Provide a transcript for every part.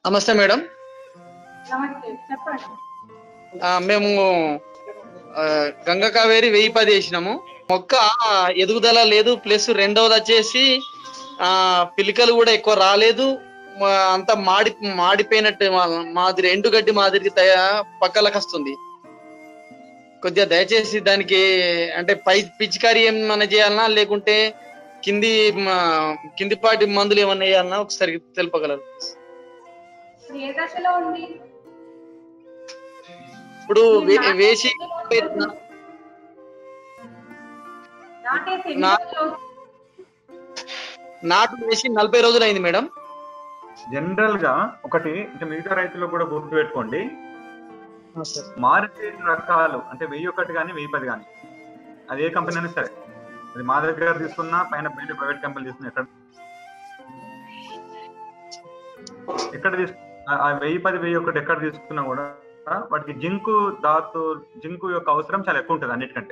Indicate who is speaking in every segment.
Speaker 1: నమస్తే మేడం
Speaker 2: నమస్తే చెప్పండి
Speaker 1: ఆ, మేము ఆ, గంగ కావేరి వెయ్యి పది వేసినాము మొక్క ఎదుగుదల లేదు ప్లస్ రెండవది వచ్చేసి ఆ పిలికలు కూడా ఎక్కువ రాలేదు మా- అంతా మాడి మాడిపోయినట్టు మా- మాదిరి ఎండుగడ్డి మాదిరి తయా పక్కలకు వస్తుంది కొద్దిగా దయచేసి దానికి అంటే పై పిచికారి ఏమన్నా చేయాలన్నా లేకుంటే కింది మా- కిందిపాటి మందులు ఏమన్నా వేయాలన్నా ఒకసారి తెలుపగలరు
Speaker 2: ఇప్పుడు ఏ దశలో ఉంది
Speaker 1: ఇప్పుడు వే- వేసి
Speaker 2: నాటేసి ఎన్ని
Speaker 1: నా-
Speaker 2: రోజులు అవుతుంది?
Speaker 1: నాటు వేసి నలభై రోజులు అయింది మేడం
Speaker 3: జనరల్ గా ఒకటి అంటే మిగతా రైతులు కూడా గుర్తు పెట్టుకోండి మార్కెట్ రకాలు అంటే వెయ్యి ఒకటి కానీ వెయ్యి పది కానీ అది ఏ కంపెనీ అయినా సరే అది మా దగ్గర తీసుకున్నా పైన బయట ప్రైవేట్ కంపెనీ తీసుకున్నా ఎక్కడ ఎక్కడ తీసుకు ఆ- ఆ వెయ్యి పది వెయ్యి ఒకటి ఎక్కడ తీసుకున్నా కూడా వాటికి జింకు ధాతు జింకు యొక్క అవసరం చాలా ఎక్కువ ఉంటుంది అన్నిటికంటే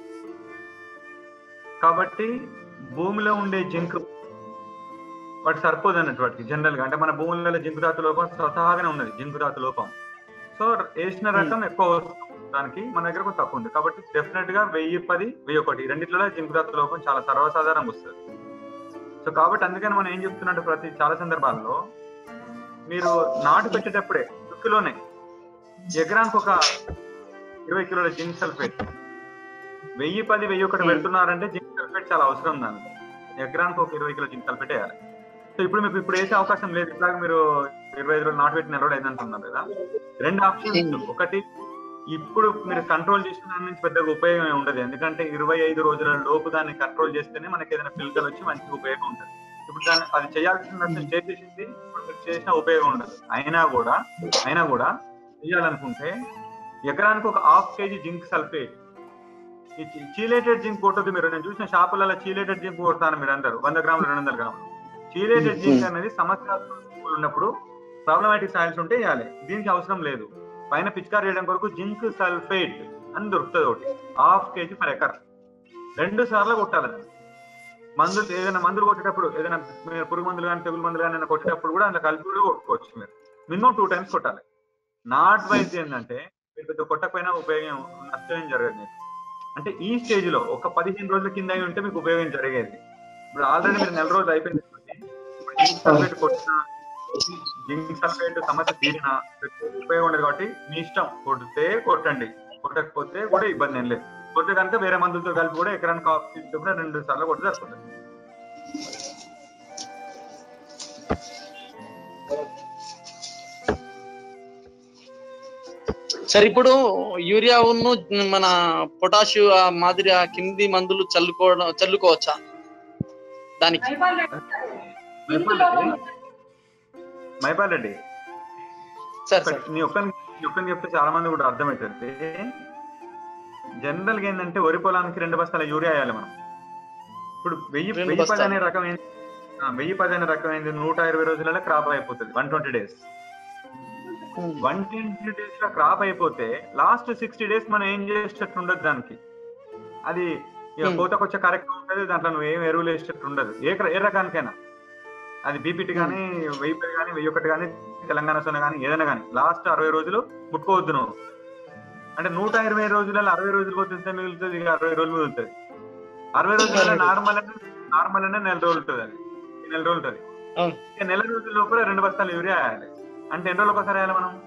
Speaker 3: కాబట్టి భూమిలో ఉండే జింకు వాటి సరిపోదు అన్నట్టు వాటికి జనరల్ గా అంటే మన భూములలో జింకు ధాతు లోపం స్వతహాగానే ఉన్నది జింకు ధాతు లోపం సో వేసిన రకం ఎక్కువ వస్తుంది దానికి మన దగ్గర కొంచెం తక్కువ ఉంది కాబట్టి డెఫినెట్ గా వెయ్యి పది వెయ్యి ఒకటి రెండిట్లో జింకు ధాతు లోపం చాలా సర్వసాధారణంగా వస్తుంది సో కాబట్టి అందుకని మనం ఏం చెప్తున్నట్టు ప్రతి చాలా సందర్భాల్లో మీరు నాటు పెట్టేటప్పుడే దుక్కిలోనే ఎకరానికి ఒక ఇరవై కిలోల జింక్ సల్ఫేట్ వెయ్యి పది వెయ్యి ఒకటి పెడుతున్నారంటే జింక్ సల్ఫేట్ చాలా అవసరం దానికి ఎకరానికి ఒక ఇరవై కిలో జింక్ సల్ఫేట్ వేయాలి సో ఇప్పుడు మీకు ఇప్పుడు వేసే అవకాశం లేదు ఇట్లాగ మీరు ఇరవై ఐదు రోజులు నాటు పెట్టిన నెల అయింది అంటున్నారు కదా రెండు ఆప్షన్స్ ఒకటి ఇప్పుడు మీరు కంట్రోల్ చేసిన దాని నుంచి పెద్దగా ఉపయోగం ఏమి ఉండదు ఎందుకంటే ఇరవై ఐదు రోజుల లోపు దాన్ని కంట్రోల్ చేస్తేనే మనకి ఏదైనా పిల్లకలు వచ్చి మంచి ఉపయోగం ఉంటుంది ఇప్పుడు దాన్ని అది చేయాల్సిన చేసేసింది ఇప్పుడు మీరు చేసిన ఉపయోగం ఉండదు అయినా కూడా అయినా కూడా చేయాలనుకుంటే ఎకరానికి ఒక హాఫ్ కేజీ జింక్ సల్ఫేట్ ఈ చీలేటెడ్ జింక్ కొట్టదు మీరు నేను చూసిన షాపులలో చీలేటెడ్ జింక్ కొడతాను మీరు అందరు వంద గ్రాములు రెండు వందల గ్రాములు చీలేటెడ్ జింక్ అనేది సమస్యాత్మక భూములు ఉన్నప్పుడు ప్రాబ్లమాటిక్ సాయిల్స్ ఉంటే వేయాలి దీనికి అవసరం లేదు పైన పిచికారి చేయడం కొరకు జింక్ సల్ఫేట్ అని దొరుకుతుంది ఒకటి హాఫ్ కేజీ పర్ ఎకర్ రెండు సార్లు కొట్టాలి దాన్ని. మందులు ఏదైనా మందులు కొట్టేటప్పుడు ఏదైనా మీరు పురుగు మందులు కానీ తెగులు మందులు కానీ ఏదైనా కొట్టేటప్పుడు కూడా అందులో కలిపి కూడా కొట్టుకోవచ్చు మీరు మినిమం టూ టైమ్స్ కొట్టాలి నాట్ వైజ్ ఏంటంటే మీరు పెద్ద కొట్టకపోయినా ఉపయోగం నష్టం ఏం జరగదు మీకు అంటే ఈ స్టేజ్ లో ఒక పదిహేను రోజుల కింద అయి ఉంటే మీకు ఉపయోగం జరిగేది ఇప్పుడు ఆల్రెడీ మీరు నెల రోజులు అయిపోయింది కాబట్టి, ఇప్పుడు జింక్ సల్ఫేట్ కొట్టినా జింక్ సల్ఫేట్ సమస్య తీరినా ఉపయోగం ఉండదు కాబట్టి మీ ఇష్టం కొడితే కొట్టండి కొట్టకపోతే కూడా ఇబ్బంది ఏం లేదు కొడితే కనుక వేరే మందులతో కలిపి కూడా ఎకరానికి కాఫీ చొప్పున రెండు సార్లు కొడితే సరిపోతుంది
Speaker 1: సరే ఇప్పుడు యూరియా ఉన్ను మన పొటాషియం ఆ మాదిరి ఆ కింది మందులు చల్లుకోవడం చల్లుకోవచ్చా దానికి
Speaker 2: మైపాల్ రెడ్డి గారు, ఇంటి లోపం ఉంది.
Speaker 3: మైపాల్ రెడ్డి
Speaker 1: సార్ సార్
Speaker 3: నీ ఒక్కని నీ ఒక్కని చెప్తే చాలా మంది కూడా అర్థమవుతుంది జనరల్ గా ఏంటంటే వరి పొలానికి రెండు బస్తాల యూరియా వేయాలి మనం ఇప్పుడు వెయ్యి
Speaker 1: రెండు
Speaker 3: వెయ్యి పది
Speaker 1: బస్తాలు.
Speaker 3: అనే రకం ఏంటి ఆ, వెయ్యి పది అనే రకం ఏంటి నూట ఇరవై రోజులలో క్రాప్ అయిపోతుంది one twenty days one twenty days లో క్రాప్ అయిపోతే లాస్ట్ సిక్స్టీ డేస్ మనం ఏం చేసేటట్టు ఉండదు దానికి అది ఇక
Speaker 1: Hmm.
Speaker 3: కోతకొచ్చే కార్యక్రమం ఉంటుంది దాంట్లో నువ్వు ఏం ఎరువులు వేసేటట్టు ఉండదు ఏ క్ర- ఏ రకానికైనా అది బీపీటీ కానీ వెయ్యి పది కానీ వెయ్యి ఒకటి కానీ తెలంగాణ సొన కానీ ఏదైనా కానీ లాస్ట్ అరవై రోజులు ముట్టుకోవద్దు నువ్వు అంటే నూట ఇరవై రోజులలో అరవై రోజులు పోతే మిగులుతుంది ఇక అరవై రోజులు మిగులుతుంది అరవై రోజులలో నార్మల్ నార్మల్ అనే నెల రోజులు ఉంటుంది అది ఈ నెల రోజులు ఉంటుంది
Speaker 1: అవును.
Speaker 3: ఇక నెల రోజుల లోపల రెండు బస్తాలు యూరియా వేయాలి అంటే ఎన్ని రోజులు ఒకసారి వేయాలి మనం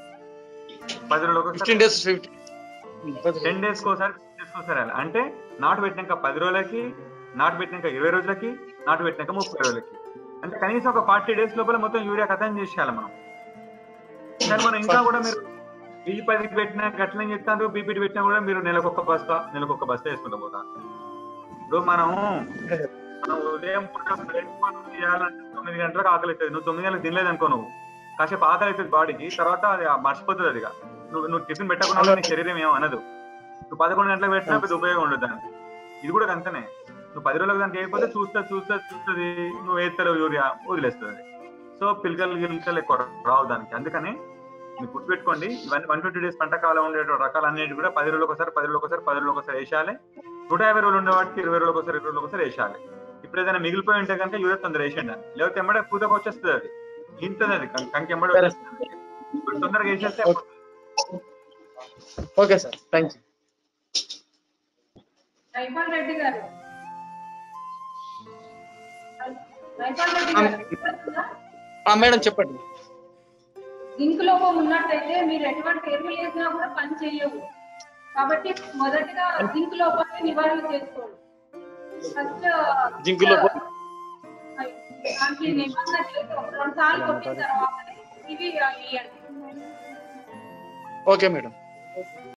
Speaker 3: పది రోజులు ఒకసారి
Speaker 1: fifteen days fifty
Speaker 3: ten days ఒకసారి డేస్ ఒకసారి వేయాలి అంటే నాటు పెట్టినాక పది రోజులకి నాటు పెట్టినాక ఇరవై రోజులకి నాటు పెట్టినాక ముప్పై రోజులకి అంటే కనీసం ఒక ఫార్టీ డేస్ లోపల మొత్తం యూరియా కథం చేసేయాలి మనం కానీ మనం ఇంకా కూడా మీరు వెయ్యి పదికి పెట్టినా గట్లని చెప్తారు బీపీటీ పెట్టినా కూడా మీరు నెలకొక బస్తా నెలకొక బస్తా వేసుకుంటూ పోతారు ఇప్పుడు మనం మనం ఉదయం పూట బ్రేక్ఫాస్ట్ చేయాలంటే తొమ్మిది గంటలకు ఆకలి అవుతుంది నువ్వు తొమ్మిది గంటలకు తినలేదు అనుకో నువ్వు కాసేపు ఆకలి అవుతుంది బాడీకి తర్వాత అది ఆ మర్చిపోతుంది అది ఇక. నువ్వు నువ్వు టిఫిన్ పెట్టకుండా నీ శరీరం ఏమో అనదు నువ్వు పదకొండు గంటలకు పెట్టినా పెద్ద ఉపయోగం ఉండదు దానికి ఇది కూడా అంతనే నువ్వు పది రోజులకు దానికి వేయకపోతే చూస్తా చూస్తా చూస్తుంది నువ్వు వేస్తలేవు యూరియా వదిలేస్తుంది సో పిలకలు గిలకలు ఎక్కువ రావు దానికి అందుకని మీరు గుర్తుపెట్టుకోండి ఇవన్నీ వన్ ట్వంటీ డేస్ పంట కాలం ఉండే రకాలు అన్నిటి కూడా పది రోజులకు ఒకసారి పది రోజులకు ఒకసారి పది రోజులకు ఒకసారి వేసాలి నూట యాభై రోజులు ఉండే వాటికి ఇరవై రోజులకు ఒకసారి ఇరవై రోజులకు ఒకసారి వేసాలి ఇప్పుడు ఏదైనా మిగిలిపోయి ఉంటే కనుక యూరియా తొందర వేసేయండి లేకపోతే ఎమ్మడే పూతకు వచ్చేస్తుంది అది ఇంతది అది కం- కంకి ఎంబడి
Speaker 1: సరే
Speaker 3: ఇప్పుడు తొందరగా వేసేస్తే
Speaker 1: okay. Okay sir thank you
Speaker 2: Raipal Reddy గారు రైపాల్ రెడ్డి గారు వినపడుతుందా?
Speaker 1: మేడం చెప్పండి
Speaker 2: జింక్ లోపం ఉన్నట్టయితే మీరు ఎటువంటి ఎరువులు వేసినా కూడా పని చేయవు కాబట్టి మొదటిగా జింక్ లోపాన్ని నివారణ చేసుకోండి ఫస్ట్
Speaker 1: జింక్ లోపం?
Speaker 2: దానికి నిబంధన చేసి ఒక రెండు సార్లు కొట్టిన తర్వాత ఇవి ఇవ్వండి
Speaker 1: ఓకే మేడం